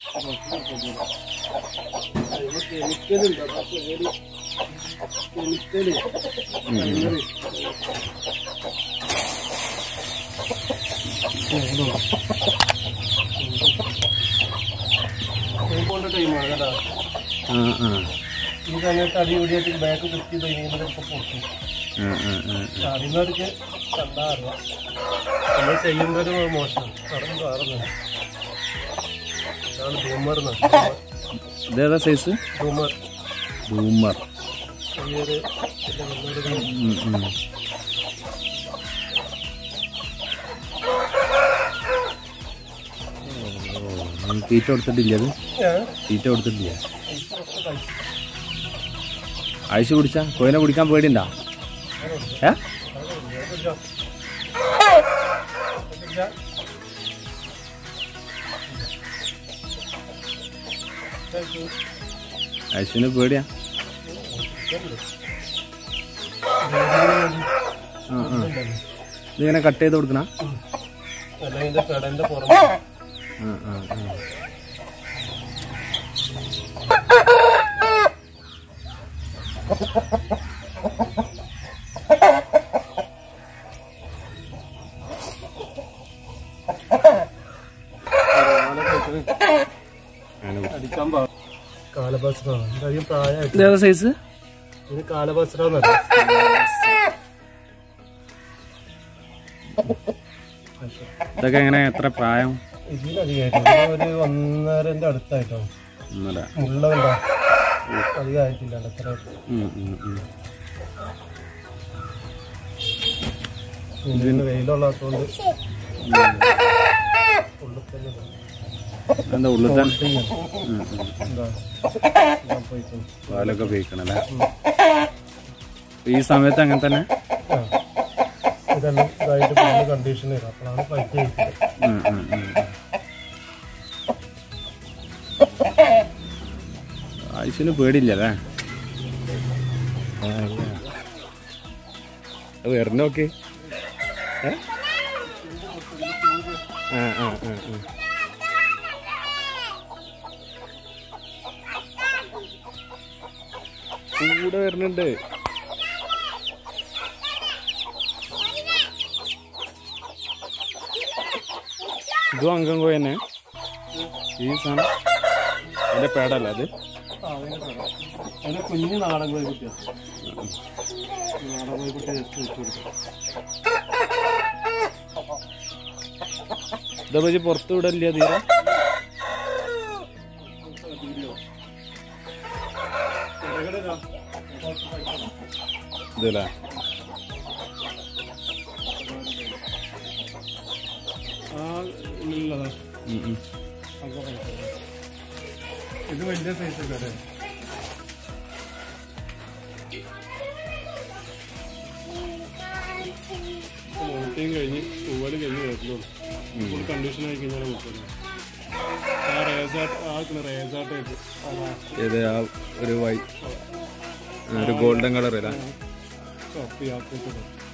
കെമിക്കലുണ്ട് അപ്പൊ പേര് കെമിക്കല് കൊണ്ട് ടൈമാണ് കേട്ടോ ആ ആ ഈ സമയത്ത് അടി ഓടിയായിട്ട് ബാക്ക് കുത്തി കഴിയുമ്പോഴൊക്കെ പൊട്ടും ആ ആ ആ അറിയുന്നവർക്ക് കണ്ടാ അറിയാം നമ്മൾ ചെയ്യുന്നൊരു മോശമാണ് പറഞ്ഞു വേറെ ഇതാണ് ബൂമർ ഇതേതാ സൈസ് ബൂമർ ബൂമർ ചെറിയൊരു ഇതിന്റെ മുന്നോട്ട് ഉം, ഉം. ഓ, നീ തീറ്റ കൊടുത്തിട്ടില്ല അത് ഞാൻ തീറ്റ കൊടുത്തിട്ടില്ല എനിക്ക് കുറച്ച് കഴിച്ചു ആഴ്ച കുടിച്ചാ കോയിനെ കുടിക്കാൻ പേടിണ്ടാ ഏ ആഴ്ചന് പേടിയാ ആ ആ ഇതിങ്ങനെ കട്ട് ചെയ്ത് കൊടുക്കണ അല്ലെങ്കിൽ കടന്റെ പുറമെ ആ ആ ആ അങ്ങനെ അടിക്കാൻ പാടില്ല കാലബസ്രാണ് എന്തായാലും പ്രായമായിട്ട് ഇതേതാ സൈസ് ഇത് കാലബസ്രാന്നല്ല ഇതൊക്കെ എങ്ങനെ എത്ര പ്രായം ഇതിലധികമായിട്ട് ഇതിന് ഒരു ഒന്നരന്റെ അടുത്തായിട്ടോ ഒന്നര മുള്ളുണ്ടോ അധികമായിട്ടില്ല അത്ര ഉം, ഉം, ഉം. ഇതിന് വെയിലുള്ളതുകൊണ്ട് ഉള്ളിൽ തന്നെ ഇടാം. എന്താ ഉള്ളിൽ തന്നെ ചെയ്യും. ഉം, ഉം. എന്താ ഞാൻ പോയിട്ടുണ്ട് പാലൊക്കെ ഉപയോഗിക്കണല്ലേ ഈ സമയത്ത് അങ്ങനെ തന്നെ ആ ഇതെല്ലാം ഇതായിട്ട് പോകുന്ന കണ്ടീഷൻ വരും അപ്പോഴാണ് പൈപ്പ് കഴിക്കുന്നത് ഉം, ഉം, ഉം, ഉം. ആയുഷിന് പേടില്ലല്ലേ വരണോക്കെ ആ ആ ആ ആ കൂടെ വരുന്നുണ്ട് ഇതും അംഗം കോയ തന്നെ ഈ സാധനം അതിന്റെ പേടല്ല അത് അതിന് കുഞ്ഞു നാടൻ കോഴിക്കുട്ടിയാണ് നാടൻ കോഴിക്കുട്ടി ജസ്റ്റ് വെച്ച് കൊടുക്കും ഇതാ പറ്റി പുറത്ത് വിടല്ലേ തീരെ ഇതല്ലേ ആ ഇല്ലതാ ഉം, ഉം. ഇത് വലിയ സൈസ് ഒക്കെ മോട്ടയും കഴിഞ്ഞ് തൂവല് കഴിഞ്ഞ് വരുന്നുള്ളൂ ഫുൾ കണ്ടീഷൻ ആയി കഴിഞ്ഞാൽ മുട്ടുള്ളൂ ആ റേസാട്ട് ആ റേസാട്ടായിട്ട് ഇത് ആ ഒരു വൈറ്റ് ഒരു ഗോൾഡൻ കളർ അല്ലേ കപ്പി ആക്കിയിട്ട്